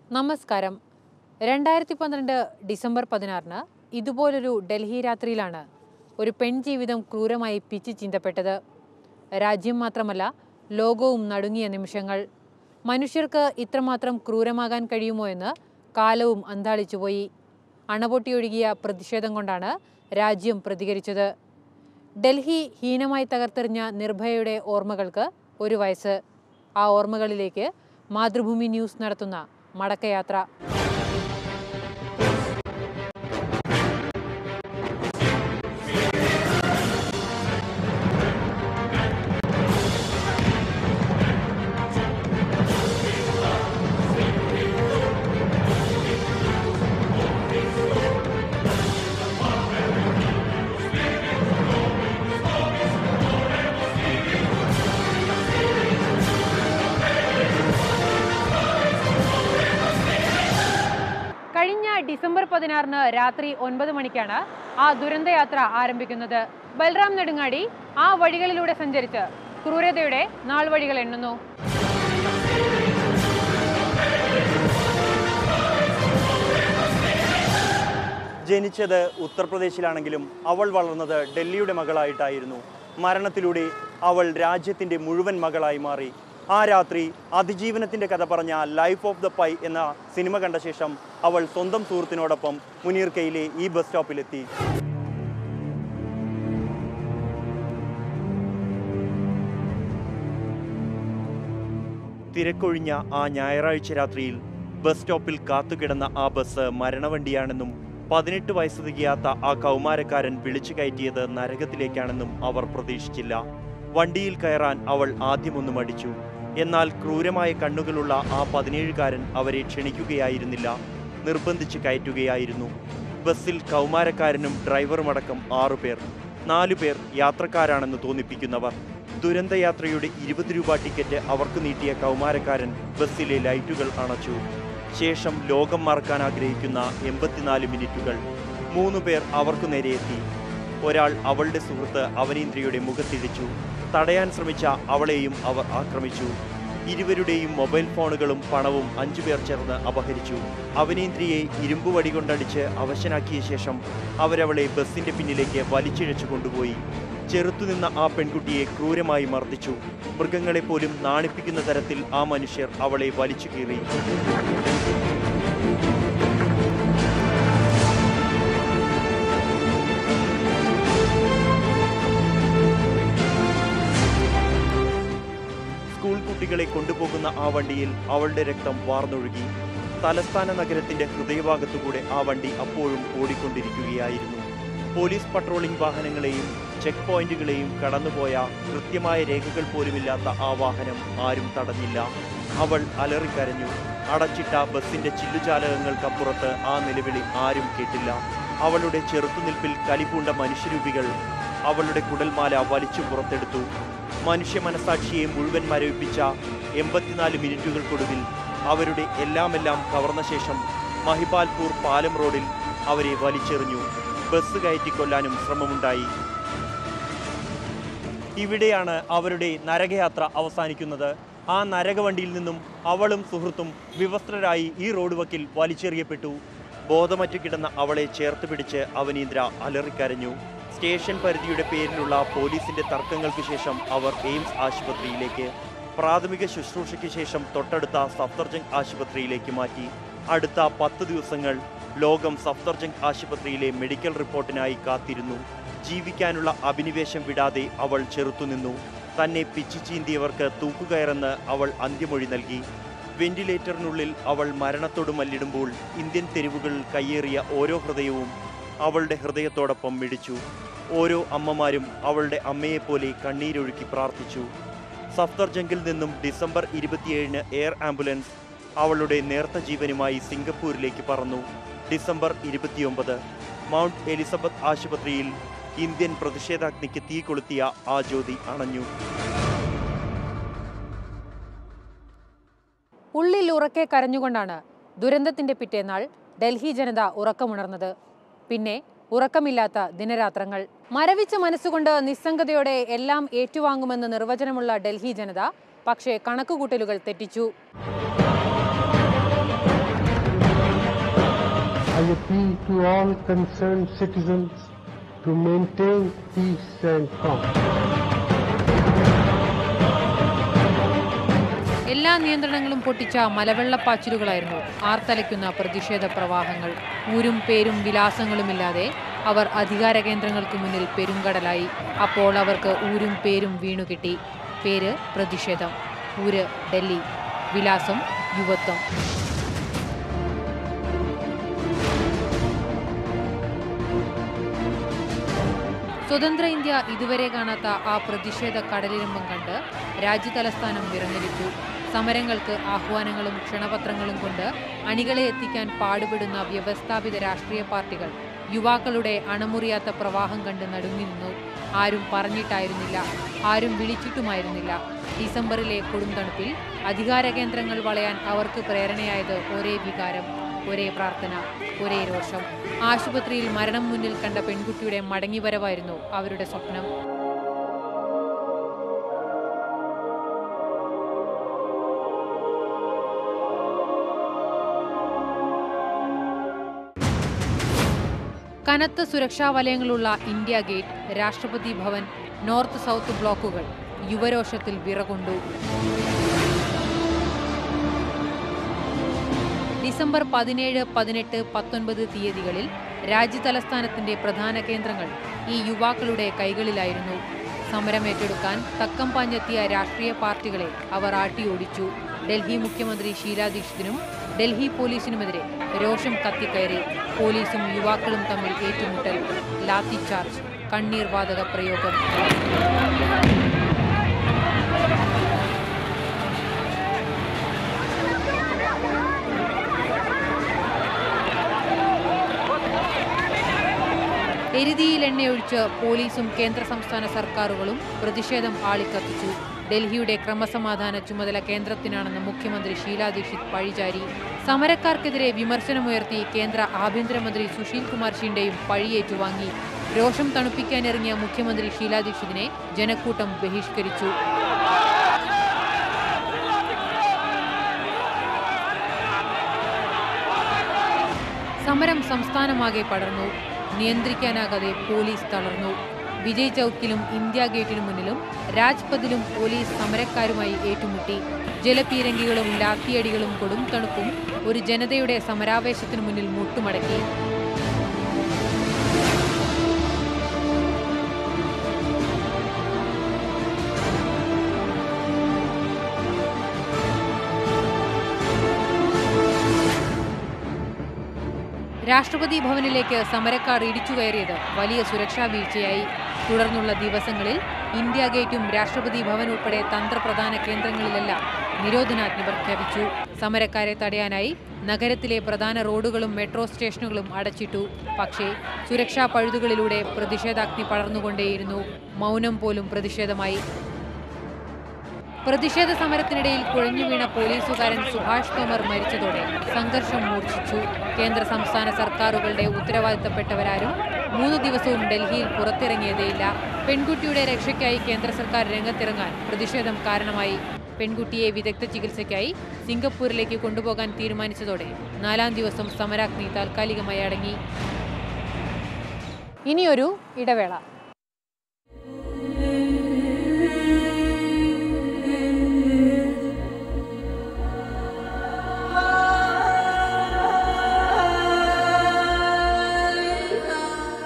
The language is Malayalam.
നമസ്കാരം രണ്ടായിരത്തി പന്ത്രണ്ട് ഡിസംബർ പതിനാറിന് ഇതുപോലൊരു ഡൽഹി രാത്രിയിലാണ് ഒരു പെൺജീവിതം ക്രൂരമായി പിച്ചി ചിന്തപ്പെട്ടത് രാജ്യം മാത്രമല്ല ലോകവും നടുങ്ങിയ നിമിഷങ്ങൾ മനുഷ്യർക്ക് ഇത്രമാത്രം ക്രൂരമാകാൻ കഴിയുമോ എന്ന് കാലവും അന്താളിച്ചുപോയി അണപൊട്ടിയൊഴുകിയ പ്രതിഷേധം കൊണ്ടാണ് രാജ്യം പ്രതികരിച്ചത് ഡൽഹി ഹീനമായി തകർത്തെറിഞ്ഞ നിർഭയയുടെ ഓർമ്മകൾക്ക് ഒരു വയസ്സ് ആ ഓർമ്മകളിലേക്ക് മാതൃഭൂമി ന്യൂസ് നടത്തുന്ന മടക്കയാത്ര കഴിഞ്ഞ ഡിസംബർ പതിനാറിന് രാത്രി ഒൻപത് മണിക്കാണ് ആ ദുരന്തയാത്ര ആരംഭിക്കുന്നത് ബൽറാം നെടുങ്ങാടി ആ വഴികളിലൂടെ സഞ്ചരിച്ച് ക്രൂരതയുടെ നാൾവഴികൾ എണ്ണുന്നു ജനിച്ചത് ഉത്തർപ്രദേശിലാണെങ്കിലും അവൾ വളർന്നത് ഡൽഹിയുടെ മകളായിട്ടായിരുന്നു മരണത്തിലൂടെ അവൾ രാജ്യത്തിൻ്റെ മുഴുവൻ മകളായി മാറി ആ രാത്രി അതിജീവനത്തിൻ്റെ കഥ പറഞ്ഞ ലൈഫ് ഓഫ് ദ പൈ എന്ന സിനിമ കണ്ട ശേഷം അവൾ സ്വന്തം സുഹൃത്തിനോടൊപ്പം മുനീർക്കയിലെ ഈ ബസ് സ്റ്റോപ്പിലെത്തി തിരക്കൊഴിഞ്ഞ ആ ഞായറാഴ്ച രാത്രിയിൽ ബസ് സ്റ്റോപ്പിൽ കാത്തുകിടന്ന ആ ബസ് മരണവണ്ടിയാണെന്നും പതിനെട്ട് വയസ്സ് തികയാത്ത ആ കൗമാരക്കാരൻ വിളിച്ചു കയറ്റിയത് നരകത്തിലേക്കാണെന്നും അവർ പ്രതീക്ഷിച്ചില്ല വണ്ടിയിൽ കയറാൻ അവൾ ആദ്യമൊന്ന് മടിച്ചു എന്നാൽ ക്രൂരമായ കണ്ണുകളുള്ള ആ പതിനേഴുകാരൻ അവരെ ക്ഷണിക്കുകയായിരുന്നില്ല നിർബന്ധിച്ച് കയറ്റുകയായിരുന്നു ബസ്സിൽ കൗമാരക്കാരനും ഡ്രൈവറുമടക്കം ആറുപേർ നാലുപേർ യാത്രക്കാരാണെന്ന് തോന്നിപ്പിക്കുന്നവർ ദുരന്തയാത്രയുടെ ഇരുപത് രൂപ ടിക്കറ്റ് അവർക്ക് നീട്ടിയ കൗമാരക്കാരൻ ബസ്സിലെ ലൈറ്റുകൾ അണച്ചു ശേഷം ലോകം മറക്കാൻ ആഗ്രഹിക്കുന്ന എൺപത്തിനാല് മിനിറ്റുകൾ മൂന്ന് പേർ അവർക്കു നേരെ എത്തി ഒരാൾ അവളുടെ സുഹൃത്ത് അവനീന്ദ്രിയുടെ മുഖത്തിടിച്ചു തടയാൻ ശ്രമിച്ച അവളെയും അവർ ആക്രമിച്ചു ഇരുവരുടെയും മൊബൈൽ ഫോണുകളും പണവും അഞ്ചു പേർ ചേർന്ന് അപഹരിച്ചു അവനീന്ദ്രിയെ ഇരുമ്പ് വടി കൊണ്ടടിച്ച് അവശനാക്കിയ ശേഷം അവരവളെ ബസിന്റെ പിന്നിലേക്ക് വലിച്ചിഴച്ചു കൊണ്ടുപോയി ചെറുത്തുനിന്ന ആ പെൺകുട്ടിയെ ക്രൂരമായി മർദ്ദിച്ചു മൃഗങ്ങളെപ്പോലും നാണിപ്പിക്കുന്ന തരത്തിൽ ആ മനുഷ്യർ അവളെ വലിച്ചു കീറി സ്കൂൾ കുട്ടികളെ കൊണ്ടുപോകുന്ന ആ വണ്ടിയിൽ അവളുടെ രക്തം വാർന്നൊഴുകി തലസ്ഥാന നഗരത്തിന്റെ ഹൃദയഭാഗത്തുകൂടെ ആ വണ്ടി അപ്പോഴും ഓടിക്കൊണ്ടിരിക്കുകയായിരുന്നു പോലീസ് പട്രോളിംഗ് വാഹനങ്ങളെയും ചെക്ക് പോയിന്റുകളെയും കടന്നുപോയ കൃത്യമായ രേഖകൾ പോലുമില്ലാത്ത ആ വാഹനം ആരും തടഞ്ഞില്ല അവൾ അലറിക്കരഞ്ഞു അടച്ചിട്ട ബസിന്റെ ചില്ലുചാലകങ്ങൾക്കപ്പുറത്ത് ആ നിലവിളി ആരും കേട്ടില്ല അവളുടെ ചെറുത്തുനിൽപ്പിൽ കലിപൂണ്ട മനുഷ്യരൂപികൾ അവളുടെ കുടൽമാല വലിച്ചു പുറത്തെടുത്തു മനുഷ്യ മനസാക്ഷിയെ മുഴുവൻ മരവിപ്പിച്ച എൺപത്തിനാല് മിനിറ്റുകൾക്കൊടുവിൽ അവരുടെ എല്ലാമെല്ലാം കവർന്ന ശേഷം മഹിപാൽപൂർ പാലം റോഡിൽ അവരെ വലിച്ചെറിഞ്ഞു ബസ് കയറ്റിക്കൊല്ലാനും ശ്രമമുണ്ടായി ഇവിടെയാണ് അവരുടെ നരകയാത്ര അവസാനിക്കുന്നത് ആ നരകവണ്ടിയിൽ നിന്നും അവളും സുഹൃത്തും വിവസ്ത്രരായി ഈ റോഡ് വക്കിൽ വലിച്ചെറിയപ്പെട്ടു ബോധമറ്റു കിടന്ന അവളെ ചേർത്ത് പിടിച്ച് അവനീന്ദ്ര അലറിക്കരഞ്ഞു സ്റ്റേഷൻ പരിധിയുടെ പേരിലുള്ള പോലീസിന്റെ തർക്കങ്ങൾക്ക് ശേഷം അവർ എയിംസ് ആശുപത്രിയിലേക്ക് പ്രാഥമിക ശുശ്രൂഷയ്ക്ക് ശേഷം തൊട്ടടുത്ത സഫ്ദർജംഗ് ആശുപത്രിയിലേക്ക് മാറ്റി അടുത്ത പത്ത് ദിവസങ്ങൾ ലോകം സഫ്ദർജംഗ് ആശുപത്രിയിലെ മെഡിക്കൽ റിപ്പോർട്ടിനായി കാത്തിരുന്നു ജീവിക്കാനുള്ള അഭിനിവേശം വിടാതെ അവൾ ചെറുത്തുനിന്നു തന്നെ പിച്ചു ചീന്തിയവർക്ക് തൂക്കുകയറെന്ന് അവൾ അന്ത്യമൊഴി നൽകി വെന്റിലേറ്ററിനുള്ളിൽ അവൾ മരണത്തോട് മല്ലിടുമ്പോൾ ഇന്ത്യൻ തെരുവുകളിൽ കയ്യേറിയ ഓരോ ഹൃദയവും അവളുടെ ഹൃദയത്തോടൊപ്പം മിടിച്ചു ഓരോ അമ്മമാരും അവളുടെ അമ്മയെപ്പോലെ കണ്ണീരൊഴുക്കി പ്രാർത്ഥിച്ചു സഫ്ദർജംഗിൽ നിന്നും ഡിസംബർ ഇരുപത്തിയേഴിന് എയർ ആംബുലൻസ് അവളുടെ നേർത്ത ജീവനുമായി സിംഗപ്പൂരിലേക്ക് പറന്നു ഡിസംബർ ഇരുപത്തിയൊമ്പത് മൗണ്ട് എലിസബത്ത് ആശുപത്രിയിൽ ഇന്ത്യൻ പ്രതിഷേധാഗ്നിക്ക് തീ കൊളുത്തിയ ആ ജ്യോതി അണഞ്ഞു ഉള്ളിൽ ഉറക്കെ കരഞ്ഞുകൊണ്ടാണ് ദുരന്തത്തിന്റെ പിറ്റേന്നാൾ ഡൽഹി ജനത ഉറക്കമുണർന്നത് പിന്നെ ഉറക്കമില്ലാത്ത ദിനരാത്രങ്ങൾ മരവിച്ച മനസ്സുകൊണ്ട് നിസ്സംഗതയോടെ എല്ലാം ഏറ്റുവാങ്ങുമെന്ന് നിർവചനമുള്ള ഡൽഹി ജനത പക്ഷേ കണക്കുകൂട്ടലുകൾ തെറ്റിച്ചു I appeal to all concerned citizens to maintain peace and calm. എല്ലാ നിയന്ത്രണങ്ങളും പൊട്ടിച്ച മലവെള്ളപ്പാച്ചിലുകളായിരുന്നു ആർത്തലയ്ക്കുന്ന പ്രതിഷേധ പ്രവാഹങ്ങൾ ഊരും പേരും വിലാസങ്ങളുമില്ലാതെ അവർ അധികാര കേന്ദ്രങ്ങൾക്ക് മുന്നിൽ പെരുങ്കടലായി അപ്പോൾ അവർക്ക് ഊരും പേരും വീണുകിട്ടി പേര് പ്രതിഷേധം ഊര് ഡൽഹി വിലാസം യുവത്വം സ്വതന്ത്ര ഇന്ത്യ ഇതുവരെ കാണാത്ത ആ പ്രതിഷേധ കടലിരമ്പം കണ്ട് രാജ്യതലസ്ഥാനം വിറങ്ങലിച്ചു സമരങ്ങൾക്ക് ആഹ്വാനങ്ങളും ക്ഷണപത്രങ്ങളും കൊണ്ട് അണികളെ എത്തിക്കാൻ പാടുപെടുന്ന വ്യവസ്ഥാപിത രാഷ്ട്രീയ പാർട്ടികൾ യുവാക്കളുടെ അണമുറിയാത്ത പ്രവാഹം കണ്ട് നടുങ്ങി നിന്നു ആരും പറഞ്ഞിട്ടായിരുന്നില്ല ആരും വിളിച്ചിട്ടുമായിരുന്നില്ല ഡിസംബറിലെ കൊടുംതണുപ്പിൽ അധികാര കേന്ദ്രങ്ങൾ വളയാൻ അവർക്ക് പ്രേരണയായത് ഒരേ വികാരം ഒരേ പ്രാർത്ഥന ഒരേ രോഷം ആശുപത്രിയിൽ മരണം മുന്നിൽ കണ്ട പെൺകുട്ടിയുടെ മടങ്ങിവരവായിരുന്നു അവരുടെ സ്വപ്നം കനത്ത സുരക്ഷാ വലയങ്ങളുള്ള ഇന്ത്യ ഗേറ്റ് രാഷ്ട്രപതി ഭവൻ നോർത്ത് സൗത്ത് ബ്ലോക്കുകൾ യുവരോഷത്തിൽ വിറകൊണ്ടു ഡിസംബർ പതിനേഴ് പതിനെട്ട് പത്തൊൻപത് തീയതികളിൽ രാജ്യതലസ്ഥാനത്തിന്റെ പ്രധാന കേന്ദ്രങ്ങൾ ഈ യുവാക്കളുടെ കൈകളിലായിരുന്നു സമരമേറ്റെടുക്കാൻ തക്കം പാഞ്ഞെത്തിയ രാഷ്ട്രീയ പാർട്ടികളെ അവർ ആട്ടിയോടിച്ചു ഡൽഹി മുഖ്യമന്ത്രി ഷീലാ ദീക്ഷിതിനും ഡൽഹി പോലീസിനുമെതിരെ രോഷം കത്തിക്കയറി പോലീസും യുവാക്കളും തമ്മിൽ ഏറ്റുമുട്ടൽ ലാത്തി ചാർജ് കണ്ണീർ വാതക പ്രയോഗം എരുതിയിൽ എണ്ണയൊഴിച്ച് പോലീസും കേന്ദ്ര സംസ്ഥാന സർക്കാരുകളും പ്രതിഷേധം ആളിക്കത്തിച്ചു ഡൽഹിയുടെ ക്രമസമാധാന ചുമതല കേന്ദ്രത്തിനാണെന്ന് മുഖ്യമന്ത്രി ഷീലാ ദീക്ഷിത് പഴിചാരി സമരക്കാർക്കെതിരെ വിമർശനമുയർത്തി കേന്ദ്ര ആഭ്യന്തരമന്ത്രി സുശീൽ കുമാർ ഷിൻഡെയും പഴിയേറ്റുവാങ്ങി രോഷം തണുപ്പിക്കാനിറങ്ങിയ മുഖ്യമന്ത്രി ഷീലാ ദീക്ഷിതിനെ ജനക്കൂട്ടം ബഹിഷ്കരിച്ചു സമരം സംസ്ഥാനമാകെ പടർന്നു നിയന്ത്രിക്കാനാകാതെ പോലീസ് തളർന്നു വിജയ് ചൌക്കിലും ഇന്ത്യ ഗേറ്റിനു മുന്നിലും രാജ്പഥിലും പോലീസ് സമരക്കാരുമായി ഏറ്റുമുട്ടി ജലപീരങ്കികളും ലാത്തിയടികളും കൊടും തണുപ്പും ഒരു ജനതയുടെ സമരാവേശത്തിനു മുന്നിൽ മുട്ടുമടക്കി രാഷ്ട്രപതി ഭവനിലേക്ക് സമരക്കാർ ഇടിച്ചു കയറിയത് വലിയ സുരക്ഷാ വീഴ്ചയായി തുടർന്നുള്ള ദിവസങ്ങളിൽ ഇന്ത്യ ഗേറ്റും രാഷ്ട്രപതി ഭവൻ ഉൾപ്പെടെ തന്ത്രപ്രധാന കേന്ദ്രങ്ങളിലെല്ലാം നിരോധനാജ്ഞ പ്രഖ്യാപിച്ചു സമരക്കാരെ തടയാനായി നഗരത്തിലെ പ്രധാന റോഡുകളും മെട്രോ സ്റ്റേഷനുകളും അടച്ചിട്ടു പക്ഷേ സുരക്ഷാ പഴുതുകളിലൂടെ പ്രതിഷേധാഗ്നി പടർന്നുകൊണ്ടേയിരുന്നു മൗനം പോലും പ്രതിഷേധമായി പ്രതിഷേധ സമരത്തിനിടയിൽ കുഴഞ്ഞു വീണ പോലീസുകാരൻ സുഭാഷ് തോമർ മരിച്ചതോടെ സംഘർഷം മൂർച്ഛിച്ചു കേന്ദ്ര സംസ്ഥാന സർക്കാരുകളുടെ ഉത്തരവാദിത്തപ്പെട്ടവരാരും മൂന്ന് ദിവസവും ഡൽഹിയിൽ പുറത്തിറങ്ങിയതേയില്ല പെൺകുട്ടിയുടെ രക്ഷയ്ക്കായി കേന്ദ്ര സർക്കാർ രംഗത്തിറങ്ങാൻ പ്രതിഷേധം കാരണമായി പെൺകുട്ടിയെ വിദഗ്ധ ചികിത്സയ്ക്കായി സിംഗപ്പൂരിലേക്ക് കൊണ്ടുപോകാൻ തീരുമാനിച്ചതോടെ നാലാം ദിവസം സമരാഗ്നി താൽക്കാലികമായി അടങ്ങി ഇനിയൊരു ഇടവേള